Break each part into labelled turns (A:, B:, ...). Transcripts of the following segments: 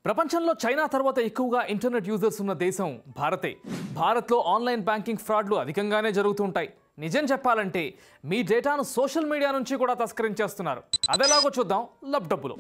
A: ప్రపంచంలో చైనా తర్వాత ఎక్కువగా ఇంటర్నెట్ యూజర్స్ ఉన్న దేశం భారతే భారత్లో ఆన్లైన్ బ్యాంకింగ్ ఫ్రాడ్లు అధికంగానే జరుగుతుంటాయి నిజం చెప్పాలంటే మీ డేటాను సోషల్ మీడియా నుంచి కూడా తస్కరించేస్తున్నారు అదెలాగో చూద్దాం లబ్ డబ్బులు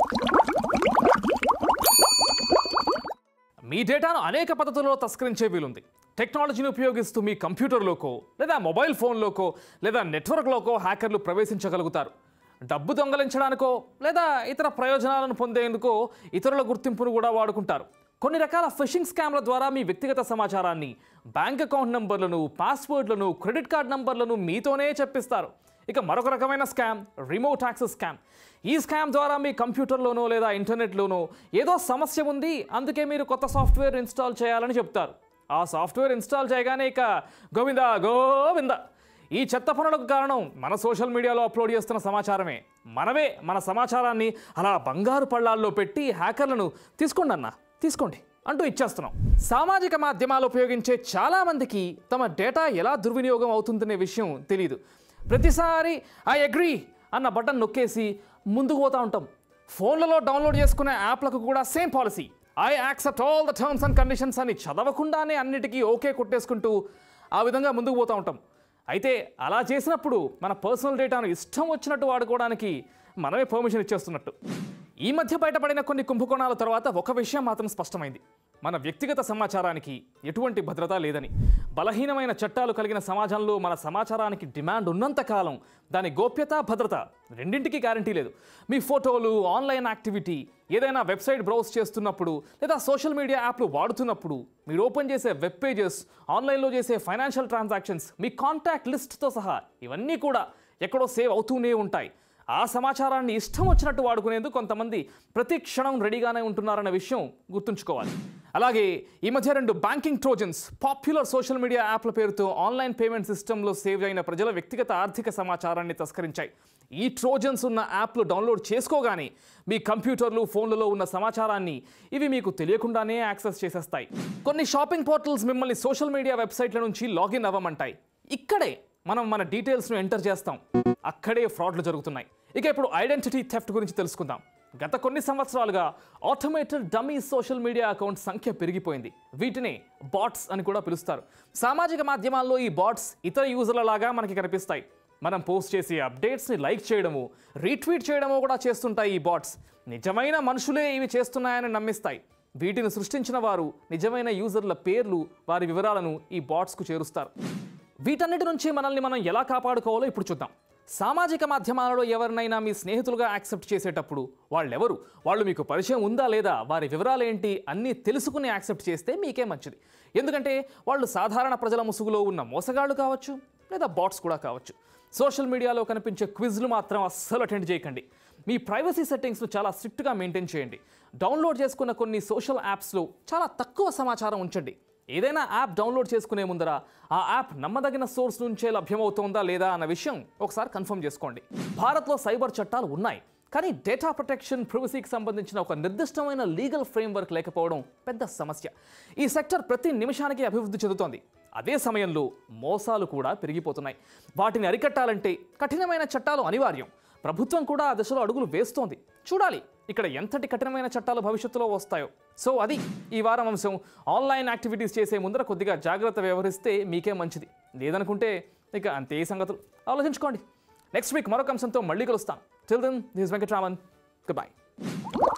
A: మీ డేటాను అనేక పద్ధతుల్లో తస్కరించే వీలుంది టెక్నాలజీని ఉపయోగిస్తూ మీ కంప్యూటర్లోకో లేదా మొబైల్ ఫోన్లోకో లేదా నెట్వర్క్లోకో హ్యాకర్లు ప్రవేశించగలుగుతారు డబ్బు దొంగలించడానికో లేదా ఇతర ప్రయోజనాలను పొందేందుకో ఇతరుల గుర్తింపును కూడా వాడుకుంటారు కొన్ని రకాల ఫిషింగ్ స్కామ్ల ద్వారా మీ వ్యక్తిగత సమాచారాన్ని బ్యాంక్ అకౌంట్ నంబర్లను పాస్వర్డ్లను క్రెడిట్ కార్డ్ నంబర్లను మీతోనే చెప్పిస్తారు ఇక మరొక రకమైన స్కామ్ రిమోట్ యాక్సెస్ స్కామ్ ఈ స్కామ్ ద్వారా మీ కంప్యూటర్లోనో లేదా ఇంటర్నెట్లోనో ఏదో సమస్య ఉంది అందుకే మీరు కొత్త సాఫ్ట్వేర్ ఇన్స్టాల్ చేయాలని చెప్తారు ఆ సాఫ్ట్వేర్ ఇన్స్టాల్ చేయగానే ఇక గోవింద గోవింద ఈ చెత్త పనులకు కారణం మన సోషల్ మీడియాలో అప్లోడ్ చేస్తున్న సమాచారమే మనమే మన సమాచారాన్ని అలా బంగారు పళ్ళాల్లో పెట్టి హ్యాకర్లను తీసుకోండి అన్న తీసుకోండి అంటూ ఇచ్చేస్తున్నాం సామాజిక మాధ్యమాలు ఉపయోగించే చాలా మందికి తమ డేటా ఎలా దుర్వినియోగం అవుతుందనే విషయం తెలియదు ప్రతిసారి ఐ అగ్రీ అన్న బటన్ నొక్కేసి ముందుకు పోతూ ఉంటాం ఫోన్లలో డౌన్లోడ్ చేసుకునే యాప్లకు కూడా same policy I accept all the terms and conditions అని చదవకుండానే అన్నిటికీ ఓకే కొట్టేసుకుంటూ ఆ విధంగా ముందుకు పోతూ ఉంటాం అయితే అలా చేసినప్పుడు మన పర్సనల్ డేటాను ఇష్టం వచ్చినట్టు వాడుకోవడానికి మనమే పర్మిషన్ ఇచ్చేస్తున్నట్టు ఈ మధ్య బయటపడిన కొన్ని కుంభకోణాల తర్వాత ఒక విషయం మాత్రం స్పష్టమైంది మన వ్యక్తిగత సమాచారానికి ఎటువంటి భద్రత లేదని బలహీనమైన చట్టాలు కలిగిన సమాజంలో మన సమాచారానికి డిమాండ్ ఉన్నంత కాలం దాని గోప్యత భద్రత రెండింటికి గ్యారంటీ లేదు మీ ఫోటోలు ఆన్లైన్ యాక్టివిటీ ఏదైనా వెబ్సైట్ బ్రౌజ్ చేస్తున్నప్పుడు లేదా సోషల్ మీడియా యాప్లు వాడుతున్నప్పుడు మీరు ఓపెన్ చేసే వెబ్ పేజెస్ ఆన్లైన్లో చేసే ఫైనాన్షియల్ ట్రాన్సాక్షన్స్ మీ కాంటాక్ట్ లిస్ట్తో సహా ఇవన్నీ కూడా ఎక్కడో సేవ్ అవుతూనే ఉంటాయి ఆ సమాచారాన్ని ఇష్టం వచ్చినట్టు వాడుకునేందుకు కొంతమంది ప్రతి క్షణం రెడీగానే ఉంటున్నారన్న విషయం గుర్తుంచుకోవాలి అలాగే ఈ మధ్య రెండు banking trojans popular social media యాప్ల పేరుతో ఆన్లైన్ పేమెంట్ సిస్టంలో సేవ్ అయిన ప్రజల వ్యక్తిగత ఆర్థిక సమాచారాన్ని తస్కరించాయి ఈ ట్రోజన్స్ ఉన్న యాప్లు డౌన్లోడ్ చేసుకోగానే మీ కంప్యూటర్లు ఫోన్లలో ఉన్న సమాచారాన్ని ఇవి మీకు తెలియకుండానే యాక్సెస్ చేసేస్తాయి కొన్ని షాపింగ్ పోర్టల్స్ మిమ్మల్ని సోషల్ మీడియా వెబ్సైట్ల నుంచి లాగిన్ అవ్వమంటాయి ఇక్కడే మనం మన డీటెయిల్స్ను ఎంటర్ చేస్తాం అక్కడే ఫ్రాడ్లు జరుగుతున్నాయి ఇక ఇప్పుడు ఐడెంటిటీ థెఫ్ట్ గురించి తెలుసుకుందాం గత కొన్ని సంవత్సరాలుగా automated dummy social media account సంఖ్య పెరిగిపోయింది వీటిని బాట్స్ అని కూడా పిలుస్తారు సామాజిక మాధ్యమాల్లో ఈ బాట్స్ ఇతర యూజర్ల లాగా మనకి కనిపిస్తాయి మనం పోస్ట్ చేసే అప్డేట్స్ని లైక్ చేయడము రీట్వీట్ చేయడము కూడా చేస్తుంటాయి ఈ బాట్స్ నిజమైన మనుషులే ఇవి చేస్తున్నాయని నమ్మిస్తాయి వీటిని సృష్టించిన వారు నిజమైన యూజర్ల పేర్లు వారి వివరాలను ఈ బాట్స్కు చేరుస్తారు వీటన్నిటి నుంచి మనల్ని మనం ఎలా కాపాడుకోవాలో ఇప్పుడు చూద్దాం సామాజిక మాధ్యమాలలో ఎవరినైనా మీ స్నేహితులుగా యాక్సెప్ట్ చేసేటప్పుడు వాళ్ళెవరు వాళ్ళు మీకు పరిచయం ఉందా లేదా వారి వివరాలు ఏంటి అన్నీ తెలుసుకుని యాక్సెప్ట్ చేస్తే మీకే మంచిది ఎందుకంటే వాళ్ళు సాధారణ ప్రజల ముసుగులో ఉన్న మోసగాళ్ళు కావచ్చు లేదా బాట్స్ కూడా కావచ్చు సోషల్ మీడియాలో కనిపించే క్విజ్లు మాత్రం అస్సలు అటెండ్ చేయకండి మీ ప్రైవసీ సెట్టింగ్స్ను చాలా స్ట్రిక్ట్గా మెయింటైన్ చేయండి డౌన్లోడ్ చేసుకున్న కొన్ని సోషల్ యాప్స్లో చాలా తక్కువ సమాచారం ఉంచండి ఏదైనా యాప్ డౌన్లోడ్ చేసుకునే ముందర ఆ యాప్ నమ్మదగిన సోర్స్ నుంచే లభ్యమవుతోందా లేదా అన్న విషయం ఒకసారి కన్ఫర్మ్ చేసుకోండి భారత్లో సైబర్ చట్టాలు ఉన్నాయి కానీ డేటా ప్రొటెక్షన్ ప్రివసీకి సంబంధించిన ఒక నిర్దిష్టమైన లీగల్ ఫ్రేమ్వర్క్ లేకపోవడం పెద్ద సమస్య ఈ సెక్టర్ ప్రతి నిమిషానికి అభివృద్ధి చెందుతోంది అదే సమయంలో మోసాలు కూడా పెరిగిపోతున్నాయి వాటిని అరికట్టాలంటే కఠినమైన చట్టాలు అనివార్యం ప్రభుత్వం కూడా ఆ దిశలో అడుగులు వేస్తోంది చూడాలి ఇక్కడ ఎంతటి కఠినమైన చట్టాలు భవిష్యత్తులో వస్తాయో సో అది ఈ వారం అంశం ఆన్లైన్ యాక్టివిటీస్ చేసే ముందర కొద్దిగా జాగ్రత్త వ్యవహరిస్తే మీకే మంచిది లేదనుకుంటే ఇక అంతే సంగతులు ఆలోచించుకోండి నెక్స్ట్ వీక్ మరొక అంశంతో మళ్ళీ కలుస్తాను till then this Venkatraman good by